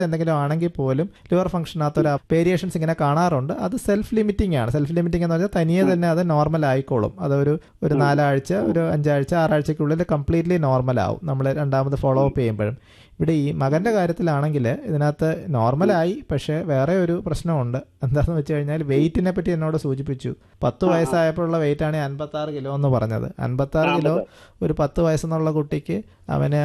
എന്തെങ്കിലും ആണെങ്കിൽ പോലും ലിവർ ഫംഗ്ഷനകത്ത് ഒരു വേരിയേഷൻസ് ഇങ്ങനെ കാണാറുണ്ട് അത് സെൽഫ് ലിമിറ്റിംഗ് ആണ് സെൽഫ് ലിമിറ്റിംഗ് എന്ന് പറഞ്ഞാൽ തനിയെ തന്നെ അത് നോർമൽ ആയിക്കോളും അതൊരു ഒരു നാലാഴ്ച ഒരു അഞ്ചാഴ്ച ആറാഴ്ചക്കുള്ളിൽ കംപ്ലീറ്റ്ലി നോർമൽ ആവും നമ്മൾ രണ്ടാമത് ഫോളോ അപ്പ് ചെയ്യുമ്പോഴും ഇവിടെ ഈ മകൻ്റെ കാര്യത്തിലാണെങ്കിൽ ഇതിനകത്ത് നോർമലായി പക്ഷേ വേറെ ഒരു പ്രശ്നമുണ്ട് എന്താണെന്ന് വെച്ച് കഴിഞ്ഞാൽ വെയിറ്റിനെ പറ്റി എന്നോട് സൂചിപ്പിച്ചു പത്ത് വയസ്സായപ്പോഴുള്ള വെയിറ്റ് ആണ് അൻപത്തി ആറ് കിലോ എന്ന് പറഞ്ഞത് അൻപത്തി ആറ് കിലോ ഒരു പത്ത് വയസ്സെന്നുള്ള കുട്ടിക്ക് അവന്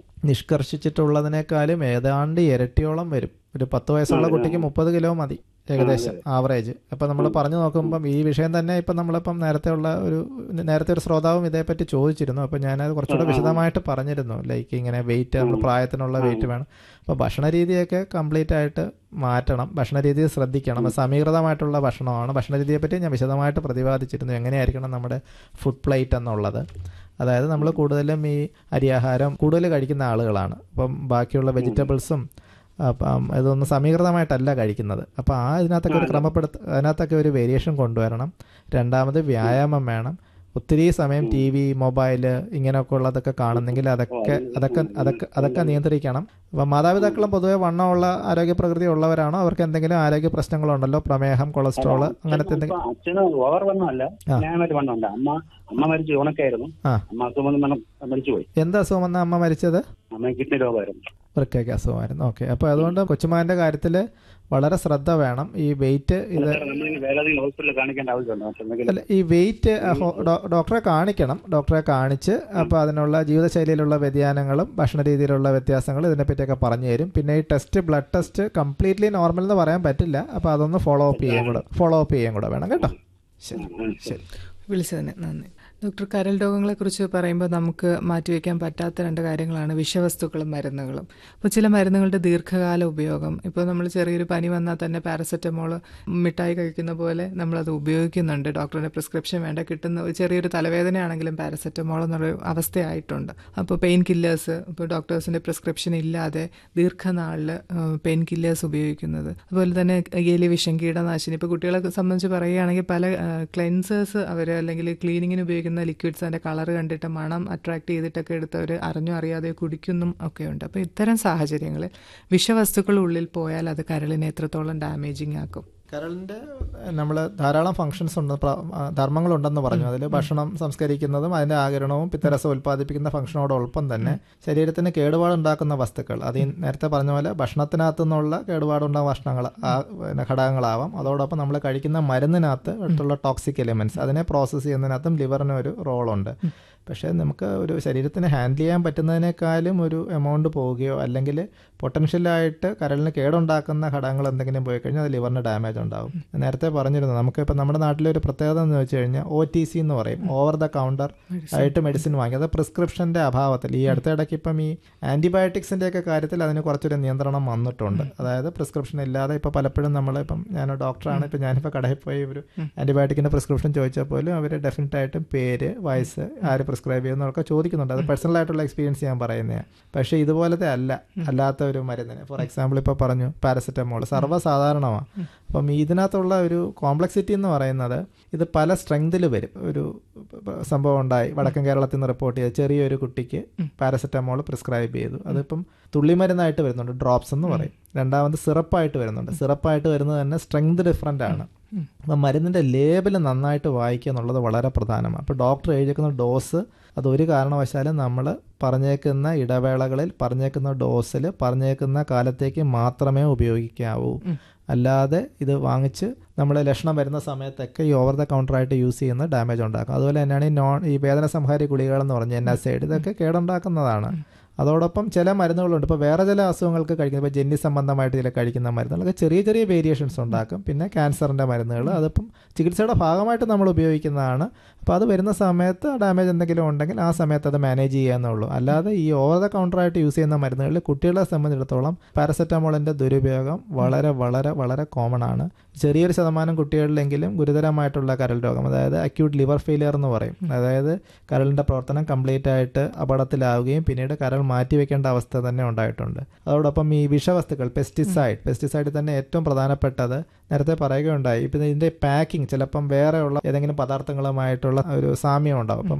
നിഷ്കർഷിച്ചിട്ടുള്ളതിനേക്കാളും ഏതാണ്ട് ഇരട്ടിയോളം വരും ഒരു പത്ത് വയസ്സുള്ള കുട്ടിക്ക് മുപ്പത് കിലോ മതി ഏകദേശം ആവറേജ് അപ്പം നമ്മൾ പറഞ്ഞു നോക്കുമ്പം ഈ വിഷയം തന്നെ ഇപ്പം നമ്മളിപ്പം നേരത്തെ ഉള്ള ഒരു നേരത്തെ ഒരു ശ്രോതാവും ഇതേപ്പറ്റി ചോദിച്ചിരുന്നു അപ്പം ഞാനത് കുറച്ചുകൂടെ വിശദമായിട്ട് പറഞ്ഞിരുന്നു ലൈക്ക് ഇങ്ങനെ വെയിറ്റ് നമ്മൾ പ്രായത്തിനുള്ള വെയിറ്റ് വേണം അപ്പോൾ ഭക്ഷണ രീതിയൊക്കെ കംപ്ലീറ്റ് ആയിട്ട് മാറ്റണം ഭക്ഷണ രീതി ശ്രദ്ധിക്കണം സമീകൃതമായിട്ടുള്ള ഭക്ഷണമാണ് ഭക്ഷണ രീതിയെ പറ്റി ഞാൻ വിശദമായിട്ട് പ്രതിപാദിച്ചിരുന്നു എങ്ങനെയായിരിക്കണം നമ്മുടെ ഫുഡ് പ്ലേറ്റ് എന്നുള്ളത് അതായത് നമ്മൾ കൂടുതലും ഈ അരിയാഹാരം കൂടുതൽ കഴിക്കുന്ന ആളുകളാണ് അപ്പം ബാക്കിയുള്ള വെജിറ്റബിൾസും അപ്പം ഇതൊന്നും സമീകൃതമായിട്ടല്ല കഴിക്കുന്നത് അപ്പോൾ ആ ഇതിനകത്തൊക്കെ ഒരു ക്രമപ്പെടുത്ത അതിനകത്തൊക്കെ ഒരു വേരിയേഷൻ കൊണ്ടുവരണം രണ്ടാമത് വ്യായാമം വേണം ഒത്തിരി സമയം ടി വി മൊബൈല് ഇങ്ങനെയൊക്കെ ഉള്ളതൊക്കെ കാണുന്നെങ്കിൽ അതൊക്കെ അതൊക്കെ അതൊക്കെ അതൊക്കെ നിയന്ത്രിക്കണം അപ്പം മാതാപിതാക്കളും പൊതുവെ വണ്ണമുള്ള ആരോഗ്യ പ്രകൃതി ഉള്ളവരാണോ അവർക്ക് എന്തെങ്കിലും ആരോഗ്യ പ്രശ്നങ്ങളുണ്ടല്ലോ പ്രമേഹം കൊളസ്ട്രോൾ അങ്ങനത്തെ എന്തെങ്കിലും അച്ഛന് ഓവർ വണ്ണമല്ല ന്യായമായിട്ട് വണ്ണമുണ്ട് അമ്മ അമ്മ മരിച്ചു ഉണക്കായിരുന്നു ആ. അമ്മ അസുഖം വന്ന് മരിച്ചുപോയി എന്ത് അസുഖം വന്ന അമ്മ മരിച്ചത് അമ്മ കിഡ്നി രോഗമായിരുന്നു വൃക്കയ്ക്ക് അസുഖമായിരുന്നു ഓക്കെ അപ്പോൾ അതുകൊണ്ട് കൊച്ചുമാൻ്റെ കാര്യത്തിൽ വളരെ ശ്രദ്ധ വേണം ഈ വെയിറ്റ് ഇത് നമ്മളിനി വേറെ ഏതെങ്കിലും ഹോസ്പിറ്റലിൽ കാണിക്കേണ്ട ആവശ്യമുണ്ടോ മറ്റെന്തെങ്കിലും അല്ല ഈ വെയിറ്റ് ഡോക്ടറെ കാണിക്കണം ഡോക്ടറെ കാണിച്ച് അപ്പോൾ അതിനുള്ള ജീവിതശൈലിയിലുള്ള വ്യതിയാനങ്ങളും ഭക്ഷണ രീതിയിലുള്ള വ്യത്യാസങ്ങളും ഇതിനെപ്പറ്റിയൊക്കെ പറഞ്ഞു തരും പിന്നെ ഈ test blood test completely normal എന്ന് പറയാൻ പറ്റില്ല അപ്പോൾ അതൊന്ന് ഫോളോ അപ്പ് ചെയ്യാൻ കൂടെ ഫോളോ അപ്പ് ചെയ്യാൻ കൂടെ വേണം കേട്ടോ ശരി ശരി വിളിച്ചതിന് നന്ദി ഡോക്ടർ കരൾ രോഗങ്ങളെക്കുറിച്ച് പറയുമ്പോൾ നമുക്ക് മാറ്റിവെക്കാൻ പറ്റാത്ത രണ്ട് കാര്യങ്ങളാണ് വിഷവസ്തുക്കളും മരുന്നുകളും അപ്പോൾ ചില മരുന്നുകളുടെ ദീർഘകാല ഉപയോഗം ഇപ്പോൾ നമ്മൾ ചെറിയൊരു പനി വന്നാൽ തന്നെ പാരസെറ്റമോൾ മിഠായി കഴിക്കുന്ന പോലെ നമ്മളത് ഉപയോഗിക്കുന്നുണ്ട് ഡോക്ടറുടെ പ്രിസ്ക്രിപ്ഷൻ വേണ്ട കിട്ടുന്ന ഒരു ചെറിയൊരു തലവേദനയാണെങ്കിലും പാരസെറ്റമോൾ എന്നൊരു അവസ്ഥയായിട്ടുണ്ട് അപ്പോൾ പെയിൻ കില്ലേഴ്സ് ഇപ്പോൾ ഡോക്ടേഴ്സിൻ്റെ പ്രിസ്ക്രിപ്ഷൻ ഇല്ലാതെ ദീർഘനാളിൽ പെയിൻ കില്ലേഴ്സ് ഉപയോഗിക്കുന്നത് അതുപോലെ തന്നെ എലി വിഷം കീടനാശിനി ഇപ്പോൾ കുട്ടികളെ സംബന്ധിച്ച് പറയുകയാണെങ്കിൽ പല ക്ലെൻസേഴ്സ് അവർ അല്ലെങ്കിൽ ക്ലീനിങ്ങിന് ഉപയോഗിക്കുന്ന ലിക്വിഡ്സ് അതിൻ്റെ കളർ കണ്ടിട്ട് മണം അട്രാക്ട് ചെയ്തിട്ടൊക്കെ എടുത്തവർ അറിഞ്ഞോ അറിയാതെ കുടിക്കുന്നും ഒക്കെ ഉണ്ട് അപ്പോൾ ഇത്തരം സാഹചര്യങ്ങളിൽ വിഷവസ്തുക്കൾ ഉള്ളിൽ പോയാൽ അത് കരളിനെ എത്രത്തോളം ഡാമേജിങ് ആക്കും കരളിൻ്റെ നമ്മൾ ധാരാളം ഫങ്ഷൻസ് ഉണ്ട് പ്ര- ആ, ധർമ്മങ്ങളുണ്ടെന്ന് പറഞ്ഞു അതിൽ ഭക്ഷണം സംസ്കരിക്കുന്നതും അതിൻ്റെ ആകിരണവും പിത്തരസം ഉൽപ്പാദിപ്പിക്കുന്ന ഫംഗ്ഷനോടൊപ്പം തന്നെ ശരീരത്തിന് കേടുപാടുണ്ടാക്കുന്ന വസ്തുക്കൾ അത് ഈ നേരത്തെ പറഞ്ഞ പോലെ ഭക്ഷണത്തിനകത്തു നിന്നുള്ള കേടുപാടുണ്ടാകുന്ന ഭക്ഷണങ്ങൾ ആ, പിന്നെ ഘടകങ്ങളാവാം അതോടൊപ്പം നമ്മൾ കഴിക്കുന്ന മരുന്നിനകത്ത് അടുത്തുള്ള ടോക്സിക് എലിമെൻറ്റ്സ് അതിനെ പ്രോസസ്സ് ചെയ്യുന്നതിനകത്തും ലിവറിന് ഒരു റോളുണ്ട് പക്ഷേ നമുക്ക് ഒരു ശരീരത്തിന് ഹാൻഡിൽ ചെയ്യാൻ പറ്റുന്നതിനേക്കാളും ഒരു എമൗണ്ട് പോവുകയോ അല്ലെങ്കിൽ പൊട്ടൻഷ്യലായിട്ട് കരളിന് കേടുണ്ടാക്കുന്ന ഘടകങ്ങൾ എന്തെങ്കിലും പോയി കഴിഞ്ഞാൽ അത് ലിവറിന് ഡാമേജ് ഉണ്ടാവും നേരത്തെ പറഞ്ഞിരുന്നു നമുക്ക് ഇപ്പം നമ്മുടെ നാട്ടിലെ ഒരു പ്രത്യേകത എന്ന് വെച്ച് കഴിഞ്ഞാൽ ഒ ടി സി എന്ന് പറയും ഓവർ ദ കൗണ്ടർ ആയിട്ട് മെഡിസിൻ വാങ്ങി അത് പ്രിസ്ക്രിപ്ഷൻ്റെ അഭാവത്തിൽ ഈ അടുത്തിടയ്ക്ക് ഇപ്പം ഈ ആൻറ്റിബയോട്ടിക്സിൻ്റെ ഒക്കെ കാര്യത്തിൽ അതിന് കുറച്ചൊരു നിയന്ത്രണം വന്നിട്ടുണ്ട് അതായത് പ്രിസ്ക്രിപ്ഷൻ ഇല്ലാതെ ഇപ്പോൾ പലപ്പോഴും നമ്മൾ ഇപ്പം ഞാൻ ഡോക്ടറാണ് ഇപ്പം ഞാനിപ്പോൾ കടയിൽ പോയി ഒരു ആൻറ്റിബയോട്ടിക്കിൻ്റെ പ്രിസ്ക്രിപ്ഷൻ ചോദിച്ചാൽ പോലും അവർ ഡെഫിനറ്റ് ആയിട്ടും പേര് വയസ്സ് ആര് പ്രിസ്ക്രൈബ് ചെയ്യുന്നതൊക്കെ ചോദിക്കുന്നുണ്ട് അത് പേഴ്സണൽ ആയിട്ടുള്ള എക്സ്പീരിയൻസ് ഞാൻ പറയുന്നതാണ് പക്ഷേ ഇതുപോലത്തെ അല്ല അല്ലാത്ത ഒരു മരുന്നിന് ഫോർ എക്സാമ്പിൾ ഇപ്പോൾ പറഞ്ഞു പാരസെറ്റമോൾ സർവ്വസാധാരണമാണ് അപ്പം ഇതിനകത്തുള്ള ഒരു കോംപ്ലക്സിറ്റി എന്ന് പറയുന്നത് ഇത് പല സ്ട്രെങ്തിൽ വരും ഒരു സംഭവം ഉണ്ടായി വടക്കൻ കേരളത്തിൽ നിന്ന് റിപ്പോർട്ട് ചെയ്ത ചെറിയൊരു കുട്ടിക്ക് പാരസെറ്റമോൾ പ്രിസ്ക്രൈബ് ചെയ്തു അതിപ്പം തുള്ളിമരുന്നായിട്ട് വരുന്നുണ്ട് ഡ്രോപ്സ് എന്ന് പറയും രണ്ടാമത് സിറപ്പായിട്ട് വരുന്നുണ്ട് സിറപ്പായിട്ട് വരുന്നത് തന്നെ സ്ട്രെങ്ത് ഡിഫറൻ്റ് ആണ് അപ്പം മരുന്നിൻ്റെ ലേബൽ നന്നായിട്ട് വായിക്കുക എന്നുള്ളത് വളരെ പ്രധാനമാണ് അപ്പോൾ ഡോക്ടർ എഴുതിയേക്കുന്ന ഡോസ് അത് ഒരു കാരണവശാലും നമ്മൾ പറഞ്ഞേക്കുന്ന ഇടവേളകളിൽ പറഞ്ഞേക്കുന്ന ഡോസിൽ പറഞ്ഞേക്കുന്ന കാലത്തേക്ക് മാത്രമേ ഉപയോഗിക്കാവൂ അല്ലാതെ ഇത് വാങ്ങിച്ച് നമ്മൾ ലക്ഷണം വരുന്ന സമയത്തൊക്കെ ഈ ഓവർ ദ കൗണ്ടറായിട്ട് യൂസ് ചെയ്യുന്ന ഡാമേജ് ഉണ്ടാക്കും അതുപോലെ തന്നെയാണ് ഈ നോൺ ഈ വേദന സംഹാരി ഗുളികകളെന്ന് പറഞ്ഞ എൻ എസ് ഐഡ് ഇതൊക്കെ കേടുണ്ടാക്കുന്നതാണ് അതോടൊപ്പം ചില മരുന്നുകളുണ്ട് ഇപ്പോൾ വേറെ ചില അസുഖങ്ങൾക്ക് കഴിക്കുന്ന ഇപ്പോൾ ജന്നി സംബന്ധമായിട്ട് ചില കഴിക്കുന്ന മരുന്നുകളൊക്കെ ചെറിയ ചെറിയ വേരിയേഷൻസ് ഉണ്ടാക്കും പിന്നെ ക്യാൻസറിൻ്റെ മരുന്നുകൾ അതിപ്പം ചികിത്സയുടെ ഭാഗമായിട്ട് നമ്മൾ ഉപയോഗിക്കുന്നതാണ് അപ്പോൾ അത് വരുന്ന സമയത്ത് ഡാമേജ് എന്തെങ്കിലും ഉണ്ടെങ്കിൽ ആ സമയത്ത് അത് മാനേജ് ചെയ്യാന്നുള്ളൂ അല്ലാതെ ഈ ഓവർ ദ കൗണ്ടറായിട്ട് യൂസ് ചെയ്യുന്ന മരുന്നുകളിൽ കുട്ടികളെ സംബന്ധിച്ചിടത്തോളം പാരസെറ്റമോളിൻ്റെ ദുരുപയോഗം വളരെ വളരെ വളരെ കോമൺ ആണ് ചെറിയൊരു ശതമാനം കുട്ടികളിലെങ്കിലും ഗുരുതരമായിട്ടുള്ള കരൾ രോഗം അതായത് അക്യൂട്ട് ലിവർ ഫെയിലിയർ എന്ന് പറയും അതായത് കരളിൻ്റെ പ്രവർത്തനം കംപ്ലീറ്റ് ആയിട്ട് അപകടത്തിലാവുകയും പിന്നീട് കരൾ മാറ്റിവെക്കേണ്ട അവസ്ഥ തന്നെ ഉണ്ടായിട്ടുണ്ട് അതോടൊപ്പം ഈ വിഷവസ്തുക്കൾ പെസ്റ്റിസൈഡ് പെസ്റ്റിസൈഡ് തന്നെ ഏറ്റവും പ്രധാനപ്പെട്ടത് നേരത്തെ പറയുകയുണ്ടായി ഇപ്പം ഇതിൻ്റെ പാക്കിംഗ് ചിലപ്പം വേറെയുള്ള ഏതെങ്കിലും പദാർത്ഥങ്ങളുമായിട്ടുള്ള ഒരു സാമ്യം ഉണ്ടാവും അപ്പം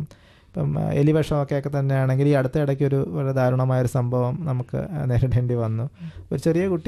ഇപ്പം ആ, എലി വിഷമൊക്കെ ഒക്കെ തന്നെയാണെങ്കിൽ ഈ അടുത്ത ഇടയ്ക്ക് ഒരു വളരെ ദാരുണമായൊരു സംഭവം നമുക്ക് നേരിടേണ്ടി വന്നു ഒരു ചെറിയ കുട്ടി